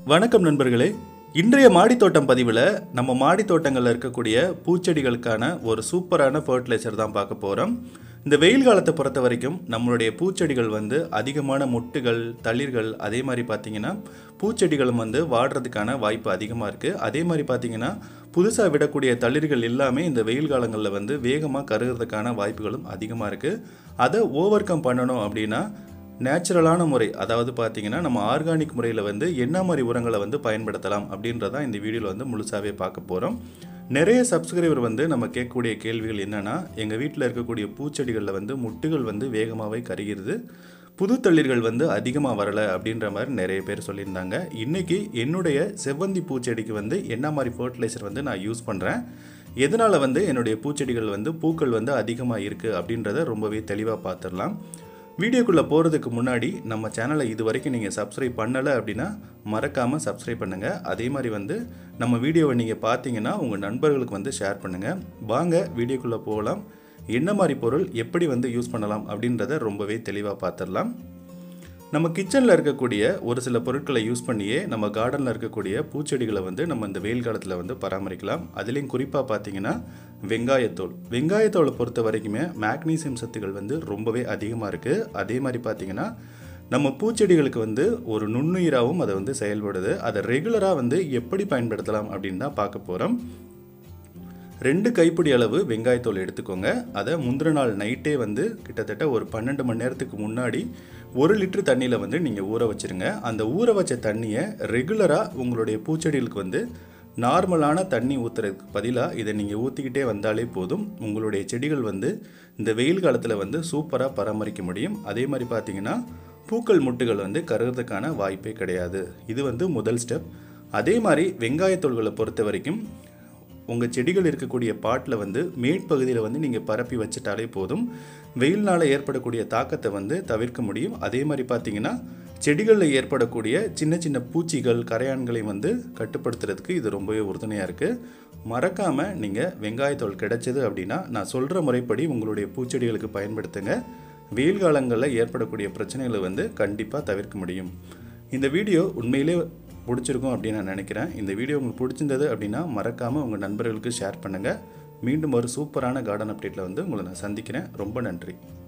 வணக்கம் நண்பர்களே இன்றைய மாடித்தோட்டம் பதிவில் நம்ம மாடித்தோட்டங்களில் இருக்கக்கூடிய பூச்செடிகளுக்கான ஒரு சூப்பரான ஃபர்டிலைசர் தான் பார்க்க போகிறோம் இந்த வெயில் காலத்தை பொறுத்த வரைக்கும் நம்மளுடைய பூச்செடிகள் வந்து அதிகமான மொட்டுகள் தளிர்கள் அதே மாதிரி பார்த்தீங்கன்னா பூச்செடிகளும் வந்து வாடுறதுக்கான வாய்ப்பு அதிகமாக இருக்குது அதே மாதிரி பார்த்தீங்கன்னா புதுசாக விடக்கூடிய தளிர்கள் எல்லாமே இந்த வெயில் காலங்களில் வந்து வேகமாக கருகிறதுக்கான வாய்ப்புகளும் அதிகமாக இருக்குது அதை ஓவர் கம் பண்ணணும் அப்படின்னா நேச்சுரலான முறை அதாவது பார்த்தீங்கன்னா நம்ம ஆர்கானிக் முறையில் வந்து என்ன மாதிரி உரங்களை வந்து பயன்படுத்தலாம் அப்படின்றதான் இந்த வீடியோவில் வந்து முழுசாகவே பார்க்க போகிறோம் நிறைய சப்ஸ்கிரைபர் வந்து நம்ம கேட்கக்கூடிய கேள்விகள் என்னென்னா எங்கள் வீட்டில் இருக்கக்கூடிய பூச்செடிகளில் வந்து முட்டுகள் வந்து வேகமாகவே கருகிறது புது தளிர்கள் வந்து அதிகமாக வரலை அப்படின்ற மாதிரி நிறைய பேர் சொல்லியிருந்தாங்க இன்றைக்கி என்னுடைய செவ்வந்தி பூச்செடிக்கு வந்து என்ன மாதிரி ஃபர்டிலைசர் வந்து நான் யூஸ் பண்ணுறேன் எதனால் வந்து என்னுடைய பூச்செடிகள் வந்து பூக்கள் வந்து அதிகமாக இருக்குது அப்படின்றத ரொம்பவே தெளிவாக பார்த்துடலாம் வீடியோக்குள்ளே போகிறதுக்கு முன்னாடி நம்ம சேனலை இது வரைக்கும் நீங்கள் சப்ஸ்கிரைப் பண்ணலை அப்படின்னா மறக்காமல் சப்ஸ்கிரைப் பண்ணுங்கள் அதே மாதிரி வந்து நம்ம வீடியோவை நீங்கள் பார்த்தீங்கன்னா உங்கள் நண்பர்களுக்கு வந்து ஷேர் பண்ணுங்கள் வாங்க வீடியோக்குள்ளே போகலாம் என்ன மாதிரி பொருள் எப்படி வந்து யூஸ் பண்ணலாம் அப்படின்றத ரொம்பவே தெளிவாக பார்த்துடலாம் நம்ம கிச்சனில் இருக்கக்கூடிய ஒரு சில பொருட்களை யூஸ் பண்ணியே நம்ம கார்டனில் இருக்கக்கூடிய பூச்செடிகளை வந்து நம்ம இந்த வெயில் காலத்தில் வந்து பராமரிக்கலாம் அதுலேயும் குறிப்பாக பார்த்தீங்கன்னா வெங்காயத்தோல் வெங்காயத்தோலை பொறுத்த வரைக்குமே மேக்னீசியம் சத்துக்கள் வந்து ரொம்பவே அதிகமாக இருக்குது அதே மாதிரி பார்த்தீங்கன்னா நம்ம பூச்செடிகளுக்கு வந்து ஒரு நுண்ணுயிராகவும் அதை வந்து செயல்படுது அதை ரெகுலராக வந்து எப்படி பயன்படுத்தலாம் அப்படின்னு தான் பார்க்க போகிறோம் ரெண்டு கைப்பிடி அளவு வெங்காயத்தோல் எடுத்துக்கோங்க அதை முந்தின நாள் நைட்டே வந்து கிட்டத்தட்ட ஒரு பன்னெண்டு மணி நேரத்துக்கு முன்னாடி ஒரு லிட்டர் தண்ணியில் வந்து நீங்கள் ஊற வச்சுருங்க அந்த ஊற வச்ச தண்ணியை ரெகுலராக உங்களுடைய பூச்செடிகளுக்கு வந்து நார்மலான தண்ணி ஊற்றுறதுக்கு பதிலாக இதை நீங்கள் ஊற்றிக்கிட்டே வந்தாலே போதும் உங்களுடைய செடிகள் வந்து இந்த வெயில் காலத்தில் வந்து சூப்பராக பராமரிக்க முடியும் அதே மாதிரி பார்த்தீங்கன்னா பூக்கள் முட்டுகள் வந்து கருகிறதுக்கான வாய்ப்பே கிடையாது இது வந்து முதல் ஸ்டெப் அதே மாதிரி வெங்காயத்தோள்களை பொறுத்த வரைக்கும் உங்கள் செடிகள் இருக்கக்கூடிய பாட்டில் வந்து மேற்பகுதியில் வந்து நீங்கள் பரப்பி வச்சுட்டாலே போதும் வெயில்னால் ஏற்படக்கூடிய தாக்கத்தை வந்து தவிர்க்க முடியும் அதே மாதிரி பார்த்தீங்கன்னா செடிகளில் ஏற்படக்கூடிய சின்ன சின்ன பூச்சிகள் கரையான்களை வந்து கட்டுப்படுத்துறதுக்கு இது ரொம்பவே உறுதுணையாக இருக்குது மறக்காமல் நீங்கள் வெங்காயத்தோல் கிடைச்சது அப்படின்னா நான் சொல்கிற முறைப்படி உங்களுடைய பூச்செடிகளுக்கு பயன்படுத்துங்க வெயில் காலங்களில் ஏற்படக்கூடிய பிரச்சனைகளை வந்து கண்டிப்பாக தவிர்க்க முடியும் இந்த வீடியோ உண்மையிலே பிடிச்சிருக்கும் அப்படின்னு நான் நினைக்கிறேன் இந்த வீடியோ உங்களுக்கு பிடிச்சிருந்தது அப்படின்னா மறக்காமல் உங்கள் நண்பர்களுக்கு ஷேர் பண்ணுங்கள் மீண்டும் ஒரு சூப்பரான கார்டன் அப்டேட்டில் வந்து உங்களை நான் சந்திக்கிறேன் ரொம்ப நன்றி